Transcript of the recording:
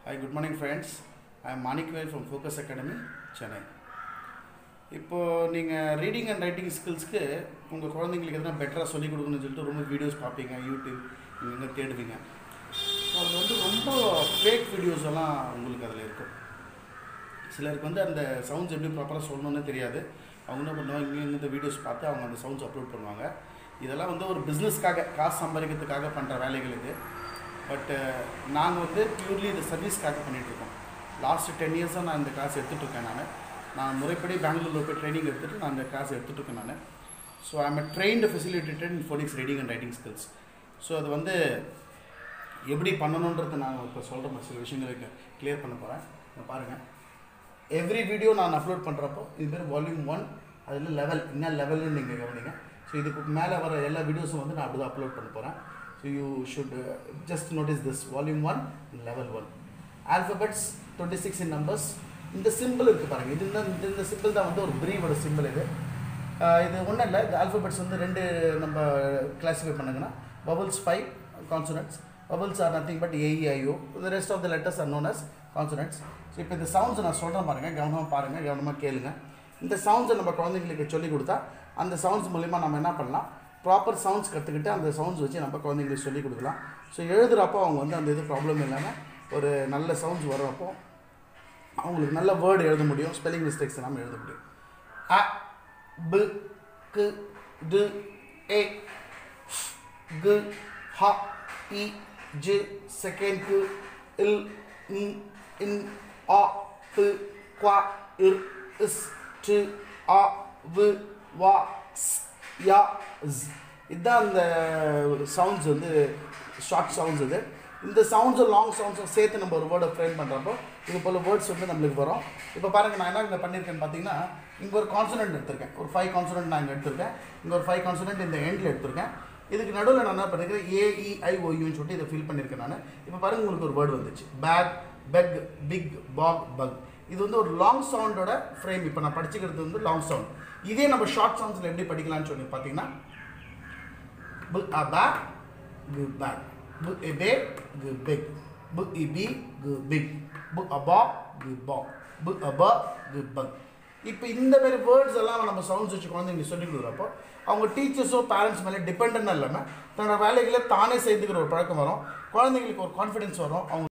Hi, good morning, friends. I am Manik Vail from Focus Academy, Chennai. இப்போது நீங்கள் reading and writing ஸ்கில்ஸ்க்கு உங்கள் குழந்தைங்களுக்கு எதனா பெட்டராக சொல்லிக் கொடுக்கணும்னு சொல்லிட்டு ரொம்ப வீடியோஸ் பார்ப்பீங்க யூடியூப் இங்கே தேடுவீங்க ஸோ அது வந்து ரொம்ப ஃபேக் வீடியோஸ் எல்லாம் உங்களுக்கு அதில் இருக்கும் சிலருக்கு வந்து அந்த சவுண்ட்ஸ் எப்படி ப்ராப்பராக சொல்லணும்னு தெரியாது அவங்க என்ன பண்ணுவாங்க இங்கே இந்த வீடியோஸ் பார்த்து அவங்க அந்த சவுண்ட்ஸ் அப்லோட் பண்ணுவாங்க இதெல்லாம் வந்து ஒரு பிஸ்னஸ்க்காக காசு சம்பாதிக்கிறதுக்காக பண்ணுற வேலைகள் இது பட்டு நாங்கள் வந்து பியூர்லி இது சர்வீஸ்க்காக பண்ணிகிட்ருக்கோம் லாஸ்ட் டென் இயர்ஸாக நான் இந்த கிளாஸ் எடுத்துகிட்டு இருக்கேன் நான் நான் முறைப்படி பெங்களூரில் போய் ட்ரைனிங் எடுத்துகிட்டு நான் இந்த கிளாஸ் எடுத்துகிட்டு இருக்கேன் நான் so I'm a trained facilitated in phonics reading and writing skills so அது வந்து எப்படி பண்ணணுன்றது நான் இப்போ சொல்கிற சில விஷயங்களுக்கு கிளியர் பண்ண போகிறேன் இங்க பாருங்கள் எவ்ரி வீடியோ நான் அப்லோட் பண்ணுறப்போ இது பேர் வால்யூம் ஒன் அதில் லெவல் என்ன லெவல்னு நீங்கள் கவனிங்க ஸோ இதுக்கு மேலே வர எல்லா வீடியோஸும் வந்து நான் அப்படி தான் அப்லோட் பண்ண போகிறேன் so you should just notice this volume one level one alphabets twenty six in numbers இந்த சிம்பிள் இருக்குது பாருங்கள் இது இந்த இந்த- இந்த சிம்பிள் தான் வந்து ஒரு பிரீவோட சிம்பிள் இது ஆஹ் இது ஒன்றும் இல்லை இந்த ஆல்ஃபபெட்ஸ் வந்து ரெண்டு நம்ம கிளாஸிஃபை பண்ணுங்கன்னா bubbles five consonants bubbles are nothing but A E I O the rest of the letters are known as consonants so இப்போ இந்த சவுண்ட்ஸ் நான் சொல்கிறேன் பாருங்கள் கவனமாக பாருங்கள் கவனமாக கேளுங்க இந்த சவுண்ட்ஸை நம்ம குழந்தைங்களுக்கு சொல்லிக் கொடுத்தா அந்த சவுண்ட்ஸ் மூலிமா நம்ம என்ன பண்ணலாம் ப்ராப்பர் சவுண்ட்ஸ் கற்றுக்கிட்டு அந்த சவுண்ட்ஸ் வச்சு நம்ம குழந்தைங்களுக்கு சொல்லிக் கொடுக்கலாம் ஸோ எழுதுகிறப்போ அவங்க வந்து அந்த இது ப்ராப்ளம் இல்லாமல் ஒரு நல்ல சவுண்ட்ஸ் வர்றப்போ அவங்களுக்கு நல்ல வேர்டு எழுத முடியும் ஸ்பெல்லிங் மிஸ்டேக்ஸ் இல்லாமல் எழுத முடியும் அ பு கு டு ஏ கு ஹ இ ஜு செகண்ட் கு இல் இன் இன் ஆ பு குவா இர் இஸ் டு ஆ வு வா ஸ் யா ஸ் இதுதான் அந்த சவுண்ட்ஸ் வந்து ஷார்ட் சவுண்ட்ஸ் இது இந்த சவுண்ட்ஸும் லாங் சவுண்ட்ஸும் சேர்த்து நம்ம ஒரு வேர்டை ஃப்ரேம் பண்ணுறப்போ இது போல் வேர்ட்ஸ் வந்து நம்மளுக்கு வரும் இப்போ பாருங்கள் நான் என்ன இங்கே பண்ணியிருக்கேன்னு பார்த்தீங்கன்னா இங்கே ஒரு கான்சனன்ட் எடுத்திருக்கேன் ஒரு ஃபைவ் கான்சனன்ட் நான் இங்கே எடுத்திருக்கேன் இங்கே ஒரு ஃபைவ் கான்சனன்ட் இந்த எண்டில் எடுத்திருக்கேன் இதுக்கு நடுவில் நான் என்ன பண்ணியிருக்கேன் ஏஇஐஓயூன்னு சொல்லிட்டு இதை ஃபில் பண்ணியிருக்கேன் நான் இப்போ பாருங்க உங்களுக்கு ஒரு வேர்டு வந்துச்சு bag beg big bog bug இது வந்து ஒரு லாங் சவுண்டோட ஃப்ரேம் இப்போ நான் படிச்சுக்கிறது வந்து லாங் சவுண்ட் இதே நம்ம ஷார்ட் சவுண்ட்ஸில் எப்படி படிக்கலாம்னு சொல்லி பார்த்தீங்கன்னா bu a ba gu bag bu e be gu big bu e bi gu big bu a ba gu ba bu a ba gu bug இப்போ இந்த மாதிரி வேர்ட்ஸ் எல்லாம் நம்ம சவுண்ட்ஸ் வச்சு குழந்தைங்களுக்கு சொல்லிக் கொடுக்குறப்போ அவங்க டீச்சர்ஸோ பேரண்ட்ஸ் மேலே டிபெண்டாக இல்லாமல் தன்னோட வேலைகளை தானே செய்துக்கிற ஒரு பழக்கம் வரும் குழந்தைங்களுக்கு ஒரு கான்ஃபிடென்ஸ் வரும் அவங்க